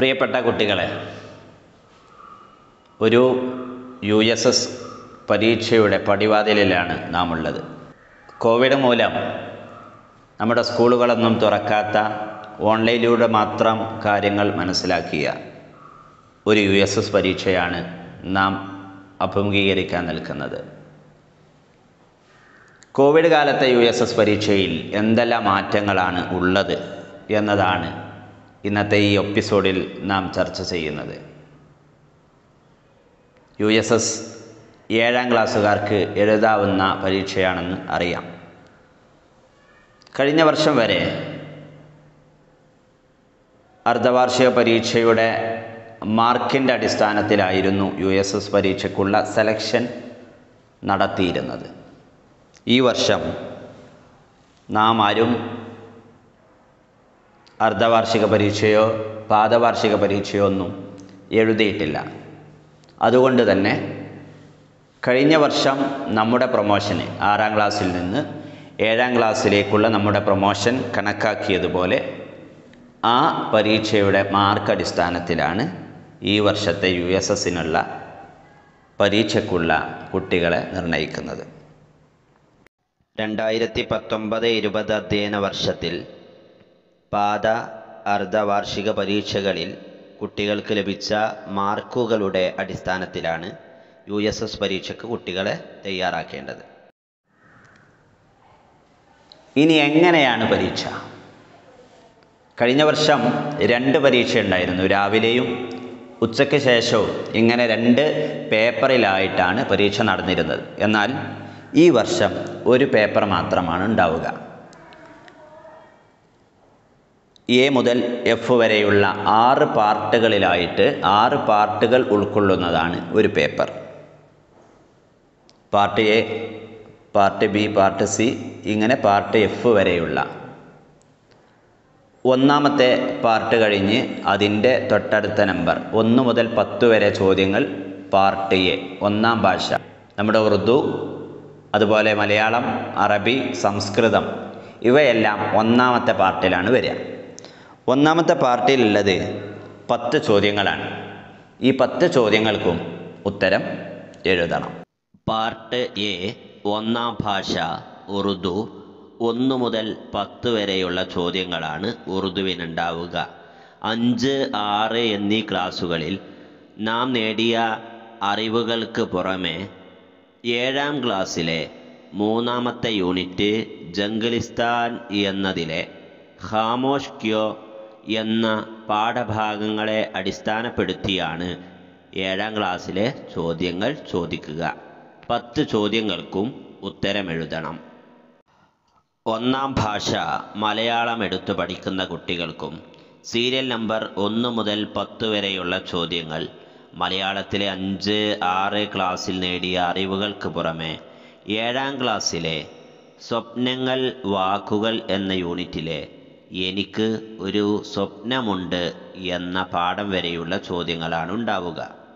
പ്രിയപ്പെട്ട കുട്ടികളെ ഒരു യു എസ് എസ് പരീക്ഷയുടെ പടിവാതിലിലാണ് നാം ഉള്ളത് കോവിഡ് മൂലം നമ്മുടെ സ്കൂളുകളൊന്നും തുറക്കാത്ത ഓൺലൈനിലൂടെ മാത്രം കാര്യങ്ങൾ മനസ്സിലാക്കിയ ഒരു യു എസ് എസ് പരീക്ഷയാണ് നാം അഭിമുഖീകരിക്കാൻ നിൽക്കുന്നത് കോവിഡ് കാലത്തെ യു എസ് എസ് പരീക്ഷയിൽ എന്തെല്ലാം മാറ്റങ്ങളാണ് ഉള്ളത് എന്നതാണ് ഇന്നത്തെ ഈ എപ്പിസോഡിൽ നാം ചർച്ച ചെയ്യുന്നത് യു എസ് എസ് ഏഴാം ക്ലാസ്സുകാർക്ക് എഴുതാവുന്ന പരീക്ഷയാണെന്ന് അറിയാം കഴിഞ്ഞ വർഷം വരെ അർദ്ധവാർഷിക പരീക്ഷയുടെ മാർക്കിൻ്റെ അടിസ്ഥാനത്തിലായിരുന്നു യു എസ് എസ് പരീക്ഷയ്ക്കുള്ള സെലക്ഷൻ നടത്തിയിരുന്നത് ഈ വർഷം നാം ആരും അർദ്ധവാർഷിക പരീക്ഷയോ പാദവാർഷിക പരീക്ഷയോ ഒന്നും എഴുതിയിട്ടില്ല അതുകൊണ്ട് തന്നെ കഴിഞ്ഞ വർഷം നമ്മുടെ പ്രൊമോഷന് ആറാം ക്ലാസ്സിൽ നിന്ന് ഏഴാം ക്ലാസ്സിലേക്കുള്ള നമ്മുടെ പ്രൊമോഷൻ കണക്കാക്കിയതുപോലെ ആ പരീക്ഷയുടെ മാർക്ക് അടിസ്ഥാനത്തിലാണ് ഈ വർഷത്തെ യു എസ് എസിനുള്ള പരീക്ഷയ്ക്കുള്ള കുട്ടികളെ നിർണ്ണയിക്കുന്നത് രണ്ടായിരത്തി പത്തൊമ്പത് ഇരുപത് അധ്യയന വർഷത്തിൽ പാദ അർദ്ധവാർഷിക പരീക്ഷകളിൽ കുട്ടികൾക്ക് ലഭിച്ച മാർക്കുകളുടെ അടിസ്ഥാനത്തിലാണ് യു എസ് എസ് പരീക്ഷയ്ക്ക് കുട്ടികളെ തയ്യാറാക്കേണ്ടത് ഇനി എങ്ങനെയാണ് പരീക്ഷ കഴിഞ്ഞ വർഷം രണ്ട് പരീക്ഷ ഉണ്ടായിരുന്നു രാവിലെയും ഉച്ചയ്ക്ക് ശേഷവും ഇങ്ങനെ രണ്ട് പേപ്പറിലായിട്ടാണ് പരീക്ഷ നടന്നിരുന്നത് എന്നാൽ ഈ വർഷം ഒരു പേപ്പർ മാത്രമാണ് ഉണ്ടാവുക എ മുതൽ എഫ് വരെയുള്ള ആറ് പാർട്ടുകളിലായിട്ട് ആറ് പാർട്ടുകൾ ഉൾക്കൊള്ളുന്നതാണ് ഒരു paper part A part B part C ഇങ്ങനെ പാർട്ട് എഫ് വരെയുള്ള ഒന്നാമത്തെ പാർട്ട് കഴിഞ്ഞ് അതിൻ്റെ തൊട്ടടുത്ത നമ്പർ ഒന്ന് മുതൽ പത്ത് വരെ ചോദ്യങ്ങൾ പാർട്ട് എ ഒന്നാം ഭാഷ നമ്മുടെ ഉറുദു അതുപോലെ മലയാളം അറബി സംസ്കൃതം ഇവയെല്ലാം ഒന്നാമത്തെ പാർട്ടിലാണ് വരിക ഒന്നാമത്തെ പാർട്ടിയിലുള്ളത് പത്ത് ചോദ്യങ്ങളാണ് ഈ പത്ത് ചോദ്യങ്ങൾക്കും ഉത്തരം എഴുതണം പാർട്ട് എ ഒന്നാം ഭാഷ ഉറുദു ഒന്ന് മുതൽ പത്ത് വരെയുള്ള ചോദ്യങ്ങളാണ് ഉറുദുവിനുണ്ടാവുക അഞ്ച് ആറ് എന്നീ ക്ലാസ്സുകളിൽ നാം നേടിയ അറിവുകൾക്ക് പുറമെ ഏഴാം ക്ലാസ്സിലെ മൂന്നാമത്തെ യൂണിറ്റ് ജംഗലിസ്ഥാൻ എന്നതിലെ ഖാമോഷ് ക്യോ എന്ന പാഠഭാഗങ്ങളെ അടിസ്ഥാനപ്പെടുത്തിയാണ് ഏഴാം ക്ലാസ്സിലെ ചോദ്യങ്ങൾ ചോദിക്കുക പത്ത് ചോദ്യങ്ങൾക്കും ഉത്തരമെഴുതണം ഒന്നാം ഭാഷ മലയാളം എടുത്തു പഠിക്കുന്ന കുട്ടികൾക്കും സീരിയൽ നമ്പർ ഒന്ന് മുതൽ പത്ത് വരെയുള്ള ചോദ്യങ്ങൾ മലയാളത്തിലെ അഞ്ച് ആറ് ക്ലാസ്സിൽ നേടിയ അറിവുകൾക്ക് പുറമെ ഏഴാം ക്ലാസ്സിലെ സ്വപ്നങ്ങൾ വാക്കുകൾ എന്ന യൂണിറ്റിലെ എനിക്ക് ഒരു സ്വപ്നമുണ്ട് എന്ന പാഠം വരെയുള്ള ചോദ്യങ്ങളാണ് ഉണ്ടാവുക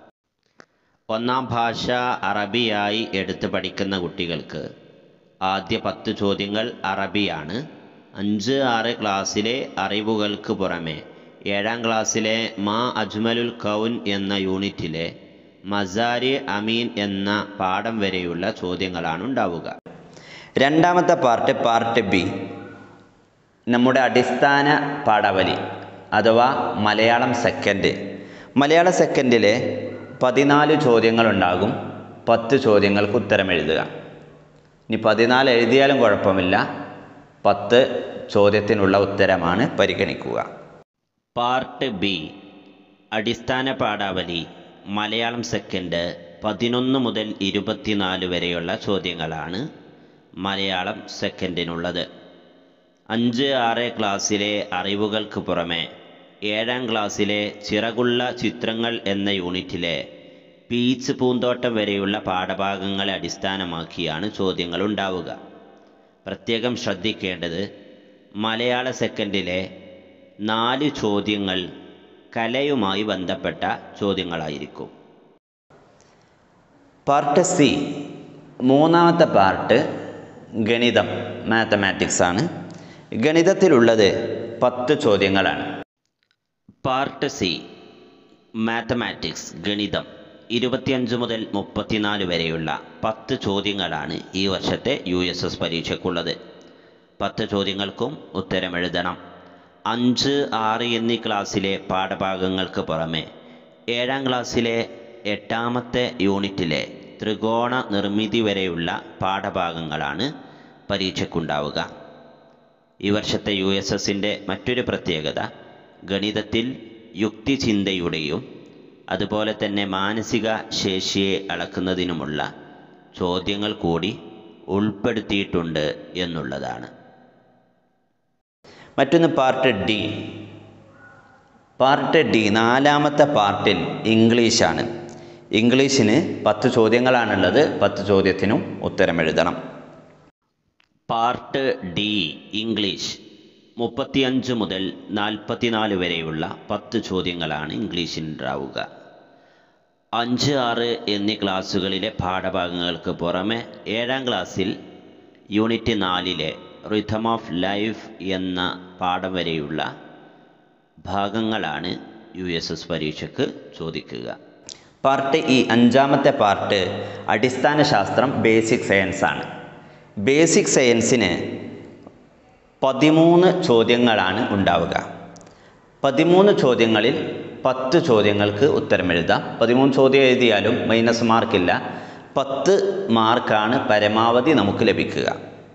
ഒന്നാം ഭാഷ അറബിയായി എടുത്ത് പഠിക്കുന്ന കുട്ടികൾക്ക് ആദ്യ പത്ത് ചോദ്യങ്ങൾ അറബിയാണ് അഞ്ച് ആറ് ക്ലാസ്സിലെ അറിവുകൾക്ക് പുറമെ ഏഴാം ക്ലാസ്സിലെ മാ അജ്മലുൽ കൗൻ എന്ന യൂണിറ്റിലെ മസാരി അമീൻ എന്ന പാഠം വരെയുള്ള ചോദ്യങ്ങളാണ് ഉണ്ടാവുക രണ്ടാമത്തെ പാർട്ട് പാർട്ട് ബി നമ്മുടെ അടിസ്ഥാന പാഠാവലി അഥവാ മലയാളം സെക്കൻഡ് മലയാള സെക്കൻഡിലെ പതിനാല് ചോദ്യങ്ങളുണ്ടാകും പത്ത് ചോദ്യങ്ങൾക്ക് ഉത്തരം എഴുതുക ഇനി പതിനാല് എഴുതിയാലും കുഴപ്പമില്ല പത്ത് ചോദ്യത്തിനുള്ള ഉത്തരമാണ് പരിഗണിക്കുക പാർട്ട് ബി അടിസ്ഥാന പാഠാവലി മലയാളം സെക്കൻഡ് പതിനൊന്ന് മുതൽ ഇരുപത്തിനാല് വരെയുള്ള ചോദ്യങ്ങളാണ് മലയാളം സെക്കൻഡിനുള്ളത് അഞ്ച് ആറ് ക്ലാസ്സിലെ അറിവുകൾക്ക് പുറമെ ഏഴാം ക്ലാസ്സിലെ ചിറകുള്ള ചിത്രങ്ങൾ എന്ന യൂണിറ്റിലെ പീച്ച് പൂന്തോട്ടം വരെയുള്ള പാഠഭാഗങ്ങളെ അടിസ്ഥാനമാക്കിയാണ് ചോദ്യങ്ങൾ ഉണ്ടാവുക പ്രത്യേകം ശ്രദ്ധിക്കേണ്ടത് മലയാള സെക്കൻഡിലെ നാല് ചോദ്യങ്ങൾ കലയുമായി ബന്ധപ്പെട്ട ചോദ്യങ്ങളായിരിക്കും പാർട്ട് സി മൂന്നാമത്തെ പാർട്ട് ഗണിതം മാത്തമാറ്റിക്സ് ആണ് ഗണിതത്തിലുള്ളത് പത്ത് ചോദ്യങ്ങളാണ് പാർട്ട് സി മാത്തമാറ്റിക്സ് ഗണിതം ഇരുപത്തിയഞ്ച് മുതൽ മുപ്പത്തിനാല് വരെയുള്ള പത്ത് ചോദ്യങ്ങളാണ് ഈ വർഷത്തെ യു എസ് എസ് പരീക്ഷയ്ക്കുള്ളത് പത്ത് ചോദ്യങ്ങൾക്കും ഉത്തരമെഴുതണം അഞ്ച് ആറ് എന്നീ ക്ലാസ്സിലെ പാഠഭാഗങ്ങൾക്ക് പുറമെ ഏഴാം ക്ലാസ്സിലെ എട്ടാമത്തെ യൂണിറ്റിലെ ത്രികോണ നിർമ്മിതി വരെയുള്ള പാഠഭാഗങ്ങളാണ് പരീക്ഷയ്ക്കുണ്ടാവുക ഈ വർഷത്തെ യു എസ് എസിൻ്റെ മറ്റൊരു പ്രത്യേകത ഗണിതത്തിൽ യുക്തിചിന്തയുടെയും അതുപോലെ തന്നെ മാനസിക ശേഷിയെ അളക്കുന്നതിനുമുള്ള ചോദ്യങ്ങൾ കൂടി ഉൾപ്പെടുത്തിയിട്ടുണ്ട് എന്നുള്ളതാണ് മറ്റൊന്ന് പാർട്ട് ഡി പാർട്ട് ഡി നാലാമത്തെ പാർട്ടിൽ ഇംഗ്ലീഷാണ് ഇംഗ്ലീഷിന് പത്ത് ചോദ്യങ്ങളാണുള്ളത് പത്ത് ചോദ്യത്തിനും ഉത്തരമെഴുതണം പാർട്ട് ഡി ഇംഗ്ലീഷ് മുപ്പത്തിയഞ്ച് മുതൽ നാൽപ്പത്തിനാല് വരെയുള്ള പത്ത് ചോദ്യങ്ങളാണ് ഇംഗ്ലീഷിനുണ്ടാവുക അഞ്ച് ആറ് എന്നീ ക്ലാസ്സുകളിലെ പാഠഭാഗങ്ങൾക്ക് പുറമെ ഏഴാം ക്ലാസ്സിൽ യൂണിറ്റ് നാലിലെ റിഥം ഓഫ് ലൈഫ് എന്ന പാഠം വരെയുള്ള ഭാഗങ്ങളാണ് യു എസ് എസ് പരീക്ഷയ്ക്ക് ചോദിക്കുക പാർട്ട് ഈ അഞ്ചാമത്തെ പാർട്ട് അടിസ്ഥാന ശാസ്ത്രം ബേസിക് സയൻസ് ആണ് ബേസിക് സയൻസിന് പതിമൂന്ന് ചോദ്യങ്ങളാണ് ഉണ്ടാവുക പതിമൂന്ന് ചോദ്യങ്ങളിൽ പത്ത് ചോദ്യങ്ങൾക്ക് ഉത്തരമെഴുതാം പതിമൂന്ന് ചോദ്യം എഴുതിയാലും മൈനസ് മാർക്കില്ല പത്ത് മാർക്കാണ് പരമാവധി നമുക്ക് ലഭിക്കുക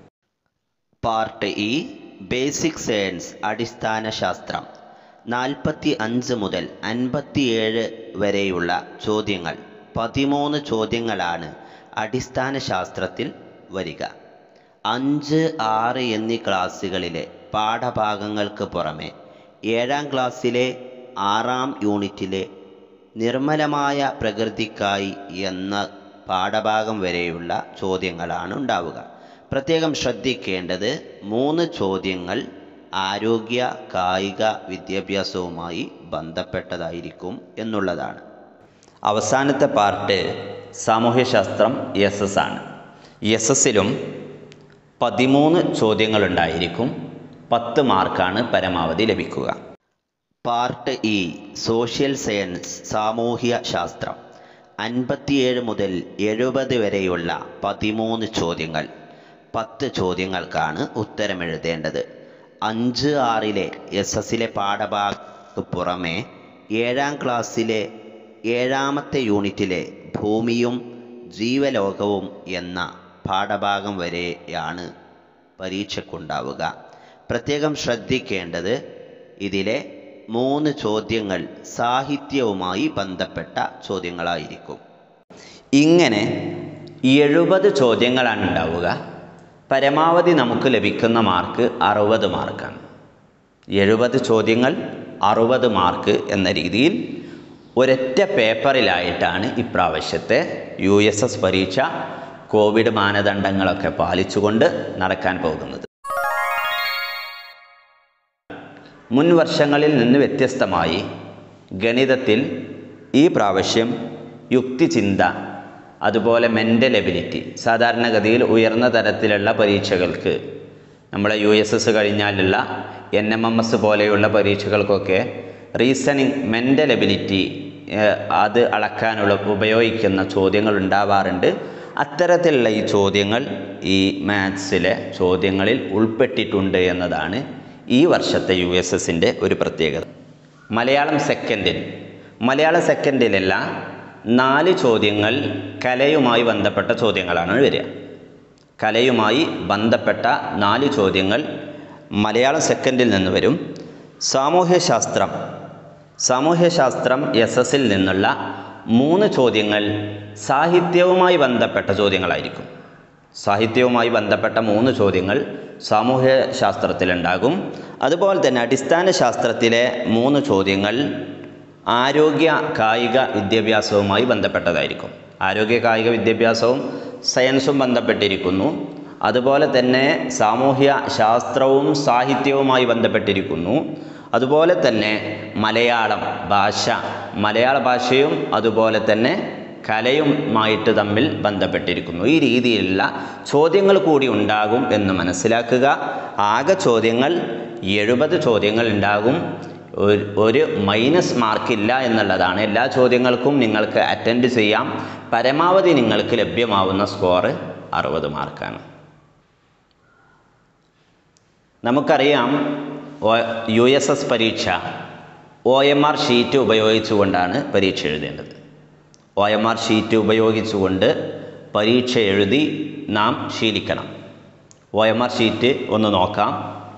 പാർട്ട് ഇ ബേസിക് സയൻസ് അടിസ്ഥാന ശാസ്ത്രം നാൽപ്പത്തി അഞ്ച് മുതൽ അൻപത്തിയേഴ് വരെയുള്ള ചോദ്യങ്ങൾ പതിമൂന്ന് ചോദ്യങ്ങളാണ് അടിസ്ഥാന ശാസ്ത്രത്തിൽ വരിക അഞ്ച് ആറ് എന്നീ ക്ലാസ്സുകളിലെ പാഠഭാഗങ്ങൾക്ക് പുറമെ ഏഴാം ക്ലാസ്സിലെ ആറാം യൂണിറ്റിലെ നിർമ്മലമായ പ്രകൃതിക്കായി എന്ന പാഠഭാഗം വരെയുള്ള ചോദ്യങ്ങളാണ് ഉണ്ടാവുക പ്രത്യേകം ശ്രദ്ധിക്കേണ്ടത് മൂന്ന് ചോദ്യങ്ങൾ ആരോഗ്യ കായിക വിദ്യാഭ്യാസവുമായി ബന്ധപ്പെട്ടതായിരിക്കും എന്നുള്ളതാണ് അവസാനത്തെ പാർട്ട് സാമൂഹ്യശാസ്ത്രം എസ് എസ് ആണ് എസ് എസിലും പതിമൂന്ന് ചോദ്യങ്ങളുണ്ടായിരിക്കും പത്ത് മാർക്കാണ് പരമാവധി ലഭിക്കുക പാർട്ട് ഇ സോഷ്യൽ സയൻസ് സാമൂഹ്യ ശാസ്ത്രം അൻപത്തിയേഴ് മുതൽ എഴുപത് വരെയുള്ള പതിമൂന്ന് ചോദ്യങ്ങൾ പത്ത് ചോദ്യങ്ങൾക്കാണ് ഉത്തരമെഴുതേണ്ടത് അഞ്ച് ആറിലെ എസ് എസിലെ പാഠഭാഗത്ത് പുറമെ ഏഴാം ക്ലാസ്സിലെ ഏഴാമത്തെ യൂണിറ്റിലെ ഭൂമിയും ജീവലോകവും എന്ന പാഠഭാഗം വരെയാണ് പരീക്ഷയ്ക്കുണ്ടാവുക പ്രത്യേകം ശ്രദ്ധിക്കേണ്ടത് ഇതിലെ മൂന്ന് ചോദ്യങ്ങൾ സാഹിത്യവുമായി ബന്ധപ്പെട്ട ചോദ്യങ്ങളായിരിക്കും ഇങ്ങനെ എഴുപത് ചോദ്യങ്ങളാണ് ഉണ്ടാവുക പരമാവധി നമുക്ക് ലഭിക്കുന്ന മാർക്ക് അറുപത് മാർക്കാണ് എഴുപത് ചോദ്യങ്ങൾ അറുപത് മാർക്ക് എന്ന രീതിയിൽ ഒരൊറ്റ പേപ്പറിലായിട്ടാണ് ഇപ്രാവശ്യത്തെ യു എസ് എസ് പരീക്ഷ കോവിഡ് മാനദണ്ഡങ്ങളൊക്കെ പാലിച്ചുകൊണ്ട് നടക്കാൻ പോകുന്നത് മുൻ വർഷങ്ങളിൽ നിന്ന് വ്യത്യസ്തമായി ഗണിതത്തിൽ ഈ പ്രാവശ്യം യുക്തിചിന്ത അതുപോലെ മെൻ്റൽ എബിലിറ്റി സാധാരണഗതിയിൽ ഉയർന്ന തരത്തിലുള്ള പരീക്ഷകൾക്ക് നമ്മളെ യു എസ് എസ് കഴിഞ്ഞാലുള്ള എൻ എം എം എസ് പോലെയുള്ള പരീക്ഷകൾക്കൊക്കെ റീസണിങ് മെൻ്റൽ എബിലിറ്റി അത് അളക്കാനുള്ള ഉപയോഗിക്കുന്ന ചോദ്യങ്ങൾ ഉണ്ടാവാറുണ്ട് അത്തരത്തിലുള്ള ഈ ചോദ്യങ്ങൾ ഈ മാത്സിലെ ചോദ്യങ്ങളിൽ ഉൾപ്പെട്ടിട്ടുണ്ട് എന്നതാണ് ഈ വർഷത്തെ യു എസ് എസിൻ്റെ ഒരു പ്രത്യേകത മലയാളം സെക്കൻഡിൽ മലയാള സെക്കൻഡിലല്ല നാല് ചോദ്യങ്ങൾ കലയുമായി ബന്ധപ്പെട്ട ചോദ്യങ്ങളാണ് വരിക കലയുമായി ബന്ധപ്പെട്ട നാല് ചോദ്യങ്ങൾ മലയാളം സെക്കൻഡിൽ നിന്ന് വരും സാമൂഹ്യശാസ്ത്രം സാമൂഹ്യശാസ്ത്രം എസ് എസിൽ നിന്നുള്ള മൂന്ന് ചോദ്യങ്ങൾ സാഹിത്യവുമായി ബന്ധപ്പെട്ട ചോദ്യങ്ങളായിരിക്കും സാഹിത്യവുമായി ബന്ധപ്പെട്ട മൂന്ന് ചോദ്യങ്ങൾ സാമൂഹ്യ ശാസ്ത്രത്തിലുണ്ടാകും അതുപോലെ തന്നെ അടിസ്ഥാന ശാസ്ത്രത്തിലെ മൂന്ന് ചോദ്യങ്ങൾ ആരോഗ്യ കായിക വിദ്യാഭ്യാസവുമായി ബന്ധപ്പെട്ടതായിരിക്കും ആരോഗ്യ കായിക വിദ്യാഭ്യാസവും സയൻസും ബന്ധപ്പെട്ടിരിക്കുന്നു അതുപോലെ തന്നെ സാമൂഹ്യ ശാസ്ത്രവും സാഹിത്യവുമായി ബന്ധപ്പെട്ടിരിക്കുന്നു അതുപോലെ തന്നെ മലയാളം ഭാഷ മലയാള ഭാഷയും അതുപോലെ തന്നെ കലയുമായിട്ട് തമ്മിൽ ബന്ധപ്പെട്ടിരിക്കുന്നു ഈ രീതിയിലുള്ള ചോദ്യങ്ങൾ കൂടി ഉണ്ടാകും എന്ന് മനസ്സിലാക്കുക ആകെ ചോദ്യങ്ങൾ എഴുപത് ചോദ്യങ്ങൾ ഉണ്ടാകും ഒരു- ഒരു മൈനസ് മാർക്കില്ല എന്നുള്ളതാണ് എല്ലാ ചോദ്യങ്ങൾക്കും നിങ്ങൾക്ക് അറ്റൻഡ് ചെയ്യാം പരമാവധി നിങ്ങൾക്ക് ലഭ്യമാവുന്ന സ്കോർ അറുപത് മാർക്കാണ് നമുക്കറിയാം യു എസ് എസ് പരീക്ഷ ഒ എം ആർ ഷീറ്റ് ഉപയോഗിച്ചുകൊണ്ടാണ് പരീക്ഷ എഴുതേണ്ടത് ഒ എം ആർ ഷീറ്റ് ഉപയോഗിച്ചുകൊണ്ട് പരീക്ഷ എഴുതി നാം ശീലിക്കണം ഒ എം ആർ ഷീറ്റ് ഒന്ന് നോക്കാം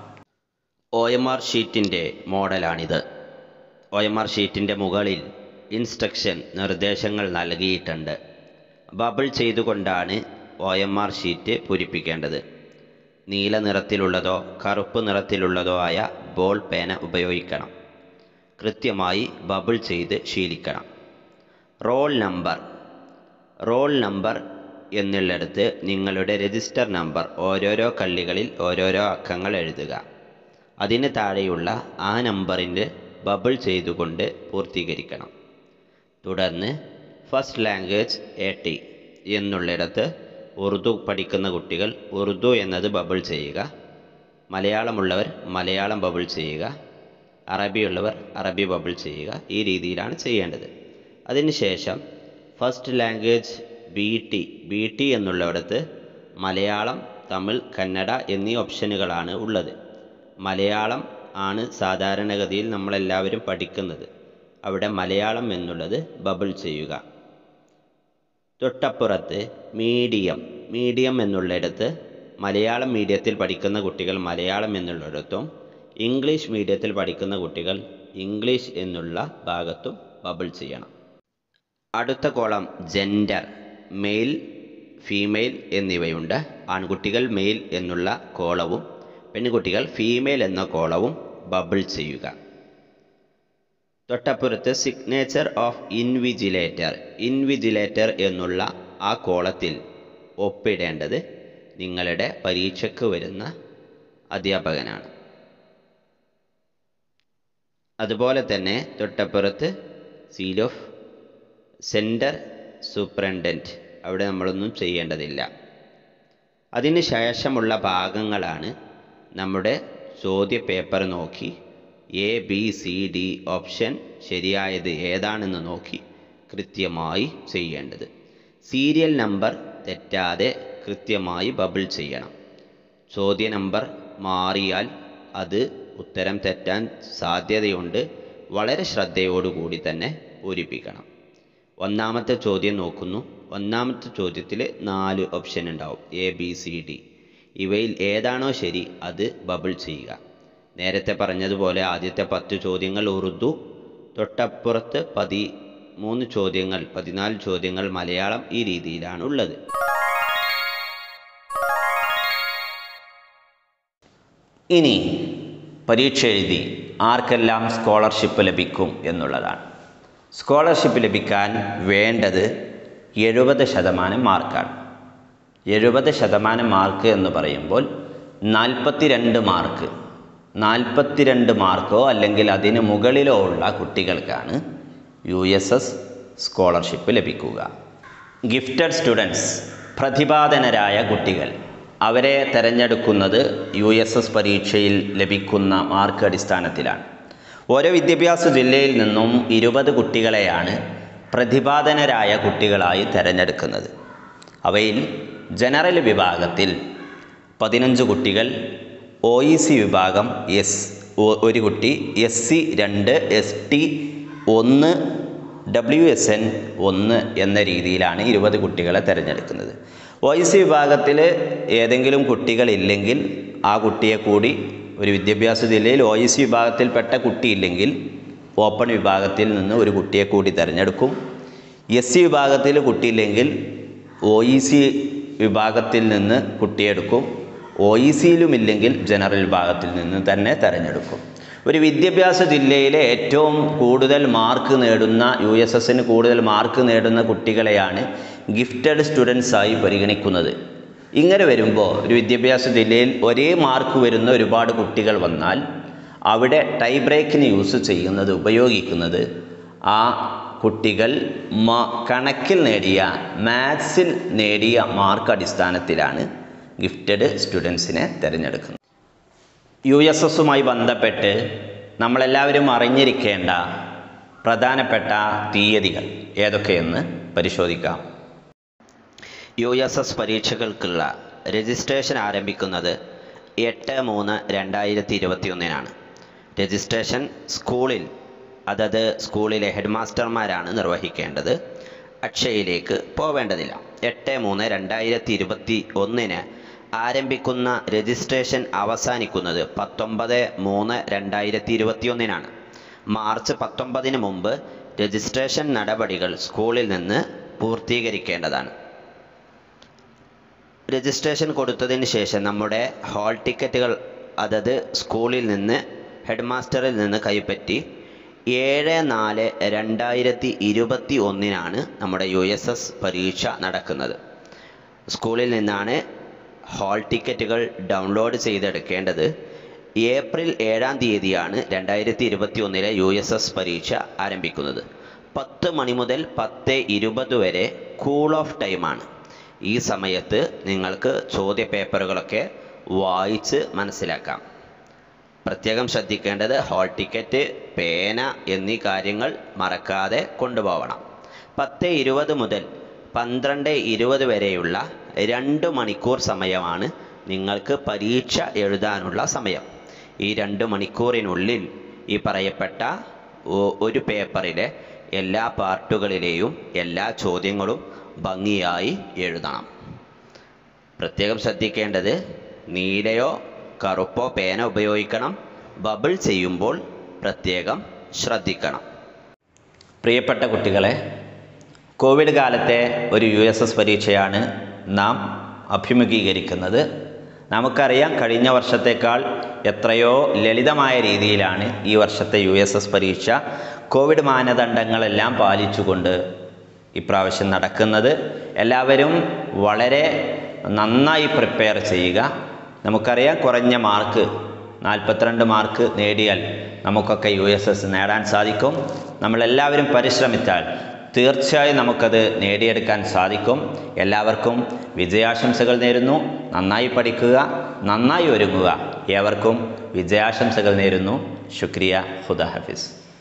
ഒ എം ആർ ഷീറ്റിൻ്റെ മോഡലാണിത് ഒ എം ആർ ഷീറ്റിൻ്റെ മുകളിൽ ഇൻസ്ട്രക്ഷൻ നിർദ്ദേശങ്ങൾ നൽകിയിട്ടുണ്ട് ബബിൾ ചെയ്തുകൊണ്ടാണ് ഒ എം ആർ ഷീറ്റ് പൂരിപ്പിക്കേണ്ടത് നീല നിറത്തിലുള്ളതോ കറുപ്പ് നിറത്തിലുള്ളതോ ആയ ബോൾ പേന ഉപയോഗിക്കണം കൃത്യമായി ബബിൾ ചെയ്ത് ശീലിക്കണം റോൾ നമ്പർ റോൾ നമ്പർ എന്നുള്ളിടത്ത് നിങ്ങളുടെ രജിസ്റ്റർ നമ്പർ ഓരോരോ കള്ളികളിൽ ഓരോരോ അക്കങ്ങൾ എഴുതുക അതിന് താഴെയുള്ള ആ നമ്പറിൻ്റെ ബബിൾ ചെയ്തുകൊണ്ട് പൂർത്തീകരിക്കണം തുടർന്ന് ഫസ്റ്റ് ലാംഗ്വേജ് എ ടി എന്നുള്ളിടത്ത് ഉറുദു പഠിക്കുന്ന കുട്ടികൾ ഉറുദു എന്നത് ബബിൾ ചെയ്യുക മലയാളമുള്ളവർ മലയാളം ബബിൾ ചെയ്യുക അറബിയുള്ളവർ അറബി ബബിൾ ചെയ്യുക ഈ രീതിയിലാണ് ചെയ്യേണ്ടത് അതിനുശേഷം first language B T B T എന്നുള്ളിടത്ത് മലയാളം തമിഴ് കന്നഡ എന്നീ ഓപ്ഷനുകളാണ് ഉള്ളത് മലയാളം ആണ് സാധാരണഗതിയിൽ നമ്മളെല്ലാവരും പഠിക്കുന്നത് അവിടെ മലയാളം എന്നുള്ളത് ബബിൾ ചെയ്യുക തൊട്ടപ്പുറത്ത് മീഡിയം മീഡിയം എന്നുള്ളിടത്ത് മലയാളം മീഡിയത്തിൽ പഠിക്കുന്ന കുട്ടികൾ മലയാളം എന്നുള്ളിടത്തും ഇംഗ്ലീഷ് മീഡിയത്തിൽ പഠിക്കുന്ന കുട്ടികൾ ഇംഗ്ലീഷ് എന്നുള്ള ഭാഗത്തും ബബിൾ ചെയ്യണം അടുത്ത കോളം ജെൻഡർ മെയിൽ ഫീമെയിൽ എന്നിവയുണ്ട് ആൺകുട്ടികൾ മെയിൽ എന്നുള്ള കോളവും പെൺകുട്ടികൾ ഫീമെയിൽ എന്ന കോളവും ബബിൾ ചെയ്യുക തൊട്ടപ്പുറത്ത് സിഗ്നേച്ചർ ഓഫ് ഇൻവിജിലേറ്റർ ഇൻവിജിലേറ്റർ എന്നുള്ള ആ കോളത്തിൽ ഒപ്പിടേണ്ടത് നിങ്ങളുടെ പരീക്ഷയ്ക്ക് വരുന്ന അധ്യാപകനാണ് അതുപോലെ തന്നെ തൊട്ടപ്പുറത്ത് സീൽ ഓഫ് സെൻറ്റർ സൂപ്രണ്ടൻറ്റ് അവിടെ നമ്മളൊന്നും ചെയ്യേണ്ടതില്ല അതിന് ശേഷമുള്ള ഭാഗങ്ങളാണ് നമ്മുടെ ചോദ്യ പേപ്പർ നോക്കി A B C D option ശരിയായത് ഏതാണെന്ന് നോക്കി കൃത്യമായി ചെയ്യേണ്ടത് സീരിയൽ നമ്പർ തെറ്റാതെ കൃത്യമായി ബബിൾ ചെയ്യണം ചോദ്യ നമ്പർ മാറിയാൽ അത് ഉത്തരം തെറ്റാൻ സാധ്യതയുണ്ട് വളരെ ശ്രദ്ധയോടുകൂടി തന്നെ പൂരിപ്പിക്കണം ഒന്നാമത്തെ ചോദ്യം നോക്കുന്നു ഒന്നാമത്തെ ചോദ്യത്തിൽ നാല് ഓപ്ഷൻ ഉണ്ടാവും എ ബി സി ഡി ഇവയിൽ ഏതാണോ ശരി അത് ബബിൾ ചെയ്യുക നേരത്തെ പറഞ്ഞതുപോലെ ആദ്യത്തെ പത്ത് ചോദ്യങ്ങൾ ഉറുദു തൊട്ടപ്പുറത്ത് പതി മൂന്ന് ചോദ്യങ്ങൾ പതിനാല് ചോദ്യങ്ങൾ മലയാളം ഈ രീതിയിലാണ് ഉള്ളത് ഇനി പരീക്ഷ എഴുതി ആർക്കെല്ലാം സ്കോളർഷിപ്പ് ലഭിക്കും എന്നുള്ളതാണ് സ്കോളർഷിപ്പ് ലഭിക്കാൻ വേണ്ടത് എഴുപത് ശതമാനം മാർക്കാണ് എഴുപത് ശതമാനം മാർക്ക് എന്ന് പറയുമ്പോൾ നാൽപ്പത്തിരണ്ട് മാർക്ക് നാൽപ്പത്തിരണ്ട് മാർക്കോ അല്ലെങ്കിൽ അതിന് മുകളിലോ ഉള്ള കുട്ടികൾക്കാണ് യു എസ് എസ് സ്കോളർഷിപ്പ് ലഭിക്കുക ഗിഫ്റ്റഡ് സ്റ്റുഡൻസ് പ്രതിപാദനരായ കുട്ടികൾ അവരെ തിരഞ്ഞെടുക്കുന്നത് യു എസ് എസ് പരീക്ഷയിൽ ലഭിക്കുന്ന മാർക്ക് അടിസ്ഥാനത്തിലാണ് ഓരോ വിദ്യാഭ്യാസ ജില്ലയിൽ നിന്നും ഇരുപത് കുട്ടികളെയാണ് പ്രതിപാദനരായ കുട്ടികളായി തിരഞ്ഞെടുക്കുന്നത് അവയിൽ ജനറൽ വിഭാഗത്തിൽ പതിനഞ്ച് കുട്ടികൾ ഒ ഇ സി വിഭാഗം എസ് ഒരു കുട്ടി എസ് സി രണ്ട് എസ് ടി ഒന്ന് ഡബ്ല്യു എസ് എൻ ഒന്ന് എന്ന രീതിയിലാണ് ഇരുപത് കുട്ടികളെ തിരഞ്ഞെടുക്കുന്നത് ഒ ഇ സി വിഭാഗത്തിൽ ഏതെങ്കിലും കുട്ടികളില്ലെങ്കിൽ ആ കുട്ടിയെ കൂടി ഒരു വിദ്യാഭ്യാസ ജില്ലയിൽ ഒ ഇ സി വിഭാഗത്തിൽപ്പെട്ട കുട്ടിയില്ലെങ്കിൽ ഓപ്പൺ വിഭാഗത്തിൽ നിന്ന് ഒരു കുട്ടിയെ കൂടി തിരഞ്ഞെടുക്കും എസ് സി വിഭാഗത്തിൽ കുട്ടിയില്ലെങ്കിൽ ഒ ഇ സി വിഭാഗത്തിൽ നിന്ന് കുട്ടിയെടുക്കും ഒ ഇ സിയിലുമില്ലെങ്കിൽ ജനറൽ വിഭാഗത്തിൽ നിന്ന് തന്നെ തിരഞ്ഞെടുക്കും ഒരു വിദ്യാഭ്യാസ ജില്ലയിലെ ഏറ്റവും കൂടുതൽ മാർക്ക് നേടുന്ന യു എസ് എസിന് കൂടുതൽ മാർക്ക് നേടുന്ന കുട്ടികളെയാണ് ഗിഫ്റ്റഡ് സ്റ്റുഡൻസായി പരിഗണിക്കുന്നത് ഇങ്ങനെ വരുമ്പോൾ ഒരു വിദ്യാഭ്യാസ ജില്ലയിൽ ഒരേ മാർക്ക് വരുന്ന ഒരുപാട് കുട്ടികൾ വന്നാൽ അവിടെ ടൈ ബ്രേക്കിന് യൂസ് ചെയ്യുന്നത് ഉപയോഗിക്കുന്നത് ആ കുട്ടികൾ മ കണക്കിൽ നേടിയ മാത്സിൽ നേടിയ മാർക്ക് അടിസ്ഥാനത്തിലാണ് ഗിഫ്റ്റഡ് സ്റ്റുഡൻസിനെ തിരഞ്ഞെടുക്കുന്നത് യു എസ് എസുമായി ബന്ധപ്പെട്ട് നമ്മളെല്ലാവരും അറിഞ്ഞിരിക്കേണ്ട പ്രധാനപ്പെട്ട തീയതികൾ ഏതൊക്കെയെന്ന് പരിശോധിക്കാം യു എസ് എസ് പരീക്ഷകൾക്കുള്ള രജിസ്ട്രേഷൻ ആരംഭിക്കുന്നത് എട്ട് മൂന്ന് രണ്ടായിരത്തി ഇരുപത്തി ഒന്നിനാണ് രജിസ്ട്രേഷൻ സ്കൂളിൽ അതത് സ്കൂളിലെ ഹെഡ് മാസ്റ്റർമാരാണ് നിർവഹിക്കേണ്ടത് അക്ഷയയിലേക്ക് പോവേണ്ടതില്ല എട്ട് മൂന്ന് രണ്ടായിരത്തി ഇരുപത്തി ഒന്നിന് ആരംഭിക്കുന്ന രജിസ്ട്രേഷൻ അവസാനിക്കുന്നത് പത്തൊമ്പത് മൂന്ന് രണ്ടായിരത്തി ഇരുപത്തി ഒന്നിനാണ് മാർച്ച് പത്തൊമ്പതിന് മുമ്പ് രജിസ്ട്രേഷൻ നടപടികൾ സ്കൂളിൽ നിന്ന് പൂർത്തീകരിക്കേണ്ടതാണ് രജിസ്ട്രേഷൻ കൊടുത്തതിന് ശേഷം നമ്മുടെ ഹാൾ ടിക്കറ്റുകൾ അതത് സ്കൂളിൽ നിന്ന് ഹെഡ് മാസ്റ്ററിൽ നിന്ന് കൈപ്പറ്റി ഏഴ് നാല് രണ്ടായിരത്തി ഇരുപത്തി ഒന്നിനാണ് നമ്മുടെ യു എസ് എസ് പരീക്ഷ നടക്കുന്നത് സ്കൂളിൽ നിന്നാണ് ഹാൾ ടിക്കറ്റുകൾ ഡൗൺലോഡ് ചെയ്തെടുക്കേണ്ടത് ഏപ്രിൽ ഏഴാം തീയതിയാണ് രണ്ടായിരത്തി ഇരുപത്തി ഒന്നിലെ യു എസ് എസ് പരീക്ഷ ആരംഭിക്കുന്നത് പത്ത് മണി മുതൽ പത്ത് ഇരുപത് വരെ കൂൾ ഓഫ് ടൈമാണ് ഈ സമയത്ത് നിങ്ങൾക്ക് ചോദ്യ പേപ്പറുകളൊക്കെ വായിച്ച് മനസ്സിലാക്കാം പ്രത്യേകം ശ്രദ്ധിക്കേണ്ടത് ഹാൾ ടിക്കറ്റ് പേന എന്നീ കാര്യങ്ങൾ മറക്കാതെ കൊണ്ടുപോകണം പത്ത് ഇരുപത് മുതൽ പന്ത്രണ്ട് ഇരുപത് വരെയുള്ള രണ്ട് മണിക്കൂർ സമയമാണ് നിങ്ങൾക്ക് പരീക്ഷ എഴുതാനുള്ള സമയം ഈ രണ്ട് മണിക്കൂറിനുള്ളിൽ ഈ പറയപ്പെട്ട ഒ- ഒരു പേപ്പറിലെ എല്ലാ പാർട്ടുകളിലെയും എല്ലാ ചോദ്യങ്ങളും ഭംഗിയായി എഴുതണം പ്രത്യേകം ശ്രദ്ധിക്കേണ്ടത് നീലയോ കറുപ്പോ പേന ഉപയോഗിക്കണം ബബിൾ ചെയ്യുമ്പോൾ പ്രത്യേകം ശ്രദ്ധിക്കണം പ്രിയപ്പെട്ട കുട്ടികളെ കോവിഡ് കാലത്തെ ഒരു യു എസ് എസ് പരീക്ഷയാണ് നാം അഭിമുഖീകരിക്കുന്നത് നമുക്കറിയാം കഴിഞ്ഞ വർഷത്തേക്കാൾ എത്രയോ ലളിതമായ രീതിയിലാണ് ഈ വർഷത്തെ യു എസ് എസ് പരീക്ഷ കോവിഡ് മാനദണ്ഡങ്ങളെല്ലാം പാലിച്ചുകൊണ്ട് ഇപ്രാവശ്യം നടക്കുന്നത് എല്ലാവരും വളരെ നന്നായി പ്രിപ്പയർ ചെയ്യുക നമുക്കറിയാം കുറഞ്ഞ മാർക്ക് നാൽപ്പത്തിരണ്ട് മാർക്ക് നേടിയാൽ നമുക്കൊക്കെ യു എസ് എസ് നേടാൻ സാധിക്കും നമ്മളെല്ലാവരും പരിശ്രമിച്ചാൽ തീർച്ചയായും നമുക്കത് നേടിയെടുക്കാൻ സാധിക്കും എല്ലാവർക്കും വിജയാശംസകൾ നേരുന്നു നന്നായി പഠിക്കുക നന്നായി ഒരുങ്ങുക ഏവർക്കും വിജയാശംസകൾ നേരുന്നു ശുക്രിയ ഹുദ ഹഫീസ്